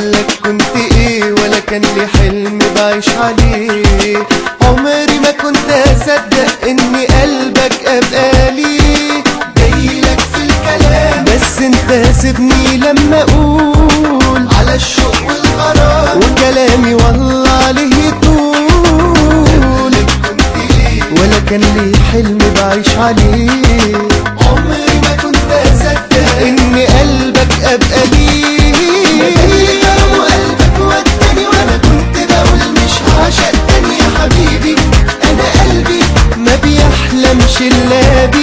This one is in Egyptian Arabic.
قبلك كنت ايه ولا كان لي حلم بعيش عليه عمري ما كنت اصدق ان قلبك ابقى ليه جايلك في الكلام بس انت سيبني لما اقول على الشوق والغرام وكلامي والله عليه طول ولا كان لي حلم بعيش عليه عمري ما كنت اصدق ان قلبك ابقى ليه قلبك وداني وانا كنت بقول مش هعشق تاني يا حبيبي انا قلبي ما بيحلمش الا بيك